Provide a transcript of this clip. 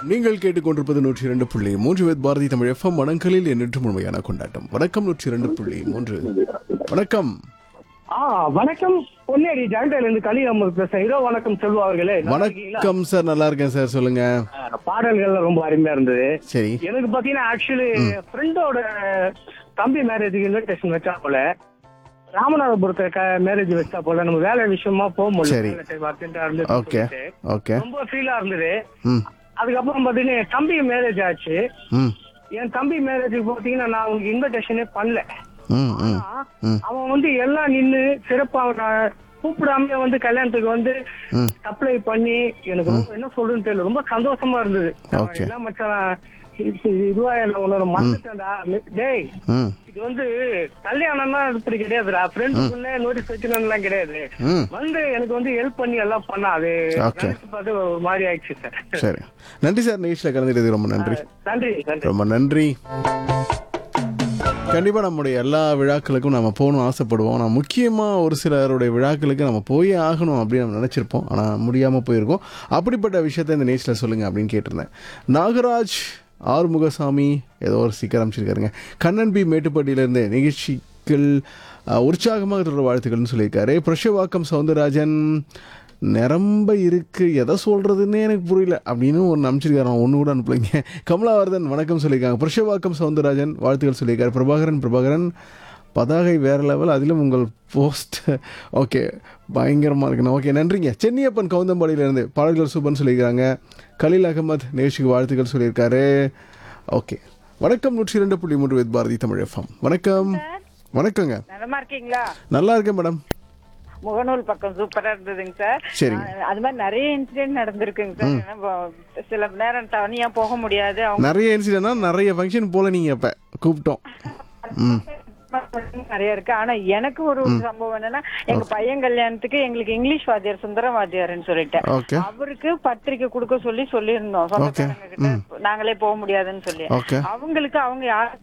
நீங்கள் கேட்டுக்கொண்டிருப்பது நூற்றி இரண்டு புள்ளி மூன்று வேத் பாரதி தமிழ் எஃப்எம் வணங்கலில் எண்ணற்ற முழுமையான கொண்டாட்டம் வணக்கம் நூற்றி இரண்டு புள்ளி மூன்று வணக்கம் ஆ வணக்கம் பொன்னேரி ஜாயிண்ட்ல இருந்து கலி அம்மது பேசுறேன் இரோ வணக்கம் செல்வா அவர்களே நல்லா இருக்கீங்களா? வணக்கம் சார் நல்லா இருக்கேன் சார் சொல்லுங்க ஆ, பாடல்கள்லாம் ரொம்ப அருமையா இருந்தது சரி எனக்கு பாத்தீங்கன்னா ஆக்சுவலி ஃப்ரெண்டோட தம்பி மேரேஜுக்கு இன்விடேஷன் வச்சா போல ராமநாதபுரத்தை மேரேஜ் வச்சா போல நம்ம வேலை விஷயமா போக சரி. முடியல time urgent ஆ இருந்தது ஓகே சொல்லிட்டு. ஓகே ரொம்ப ஃபீலா இருந்தது ம் அதுக்கப்புறம் பாத்தீங்கன்னா என் தம்பி மேரேஜ் ஆச்சு ம் என் தம்பி மேரேஜுக்கு பாத்தீங்கன்னா நான் அவனுக்கு இன்விடேஷனே பண்ணல ம் ம் ஆனா, ம். அவன் வந்து எல்லாம் நின்னு சிறப்பா அவனை கூப்பிடாம வந்து கல்யாணத்துக்கு வந்து ம். சப்ளை பண்ணி எனக்கு ரொம்ப என்ன சொல்றதுன்னு தெரியல ரொம்ப சந்தோஷமா இருந்தது Okay. என்ன மச்சான் இது- இதுவா என்ன உன்னோட மறந்துட்டேன்டா டேய் ம் இது வந்து கல்யாணம்னா இப்படி கிடையாதுடா ஃப்ரெண்டுக்குள்ள நோட்டீஸ் வைக்கணும்லாம் கிடையாது ம் வந்து எனக்கு வந்து ஹெல்ப் பண்ணி எல்லாம் பண்ணா அது Okay. நினைச்சு பார்த்து ஒரு மாதிரி ஆயிடுச்சு சார் சரி நன்றி சார் நிகழ்ச்சியில் கலந்துக்கிட்டது ரொம்ப நன்றி நன்றி நன்றி ரொம்ப நன்றி கண்டிப்பாக நம்முடைய எல்லா விழாக்களுக்கும் நம்ம போகணும் ஆசைப்படுவோம் ஆனால் முக்கியமாக ஒரு சிலருடைய விழாக்களுக்கு நம்ம போயே ஆகணும் அப்படின்னு நம்ம நினச்சிருப்போம் ஆனால் முடியாமல் போயிருக்கோம் அப்படிப்பட்ட விஷயத்த இந்த நேச்சில் சொல்லுங்கள் அப்படின்னு கேட்டிருந்தேன் நாகராஜ் ஆறுமுகசாமி ஏதோ ஒரு சீக்கிரம் அமைச்சிருக்காருங்க கண்ணன் பி மேட்டுப்பட்டியிலேருந்து நிகழ்ச்சிகள் அஹ், உற்சாகமாக தொடர வாழ்த்துக்கள்னு சொல்லியிருக்காரு புருஷவாக்கம் சவுந்தரராஜன் நிரம்ப இருக்கு எதை சொல்றதுன்னே எனக்கு புரியல அப்படின்னு ஒன்று அனுப்பிச்சிருக்காரு நான் ஒன்று கூட அனுப்பலைங்க கமலாவர்தன் வணக்கம் சொல்லியிருக்காங்க புருஷவாக்கம் சவுந்தரராஜன் வாழ்த்துக்கள் சொல்லியிருக்காரு பிரபாகரன் பிரபாகரன் பதாகை வேற லெவல் அதிலும் உங்கள் போஸ்ட் ஓகே பயங்கரமாக இருக்குண்ணா ஓகே நன்றிங்க சென்னியப்பன் கவுந்தம்பாடியிலேருந்து பாடல்கள் சூப்பர்னு சொல்லியிருக்காங்க கலீல் அகமத் நிகழ்ச்சிக்கு வாழ்த்துக்கள் சொல்லியிருக்காரு ஓகே வணக்கம் நூற்றி இரண்டு புள்ளி மூன்று வித் பாரதி தமிழ் எஃப்எம் வணக்கம் வணக்கங்க நலமா இருக்கீங்களா நல்லா இருக்கேன் மேடம் முகநூல் பக்கம் சூப்பரா இருந்ததுங்க சார் சரிங்க. ஆ, அது மாதிரி நிறைய இன்சிடென்ட் நடந்திருக்குங்க சார் ஏன்னா, இப்போ சில நேரம் தனியா போக முடியாது அவங்க நிறைய இன்சிடென்ட்னா நிறைய ஃபங்க்ஷன் போல நீங்கள் இப்போ கூப்பிட்டோம் ம் நிறைய இருக்கு ஆனா எனக்கு ஒரு சம்பவம் என்னன்னா எங்க பையன் கல்யாணத்துக்கு எங்களுக்கு இங்கிலீஷ் வாத்தியார் சுந்தரம் வாத்தியார்னு சொல்லிட்டு ஓகே அவருக்கு பத்திரிக்கை கொடுக்க சொல்லி சொல்லியிருந்தோம் சொந்தக்காரங்க கிட்ட நாங்களே போக முடியாதுன்னு சொல்லி ஓகே அவங்களுக்கு அவங்க யாரும்